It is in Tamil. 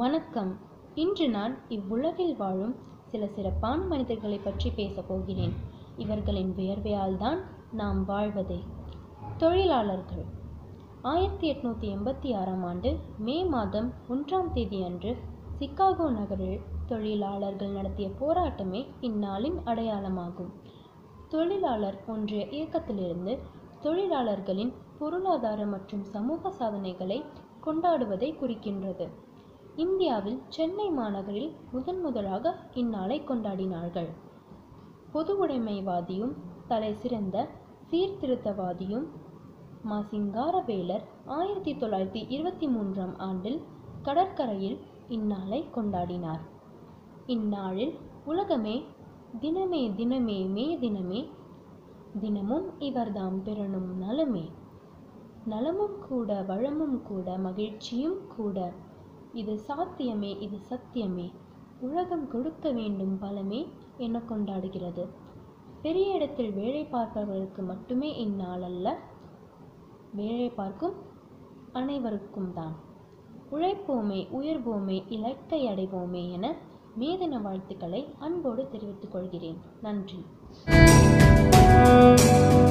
வணக்கம் இன்று நான் இவ்வுலகில் வாழும் சில சிறப்பான மனிதர்களை பற்றி பேசப் போகிறேன் இவர்களின் வியர்வையால் தான் நாம் வாழ்வதே தொழிலாளர்கள் ஆயிரத்தி எட்நூத்தி எண்பத்தி ஆறாம் ஆண்டு மே மாதம் ஒன்றாம் தேதி அன்று சிகாகோ நகரில் தொழிலாளர்கள் நடத்திய போராட்டமே இந்நாளின் அடையாளமாகும் தொழிலாளர் ஒன்றிய இயக்கத்திலிருந்து தொழிலாளர்களின் பொருளாதார மற்றும் சமூக சாதனைகளை கொண்டாடுவதை குறிக்கின்றது இந்தியாவில் சென்னை மாநகரில் முதன் முதலாக இந்நாளை கொண்டாடினார்கள் பொது உடைமைவாதியும் தலை சிறந்த சீர்திருத்தவாதியும் மா சிங்காரவேலர் ஆயிரத்தி தொள்ளாயிரத்தி இருபத்தி மூன்றாம் ஆண்டில் கடற்கரையில் இந்நாளை கொண்டாடினார் இந்நாளில் உலகமே தினமே தினமே மே தினமே தினமும் இவர்தாம் பெறணும் நலமே நலமும் கூட வளமும் கூட மகிழ்ச்சியும் கூட இது சாத்தியமே இது சத்தியமே உலகம் கொடுக்க வேண்டும் பலமே என கொண்டாடுகிறது பெரிய இடத்தில் வேலை பார்ப்பவர்களுக்கு மட்டுமே இந்நாள் அல்ல வேலை பார்க்கும் அனைவருக்கும் தான் உழைப்போமே உயர்வோமே இலக்கை அடைவோமே என மேதின வாழ்த்துக்களை அன்போடு தெரிவித்துக் கொள்கிறேன் நன்றி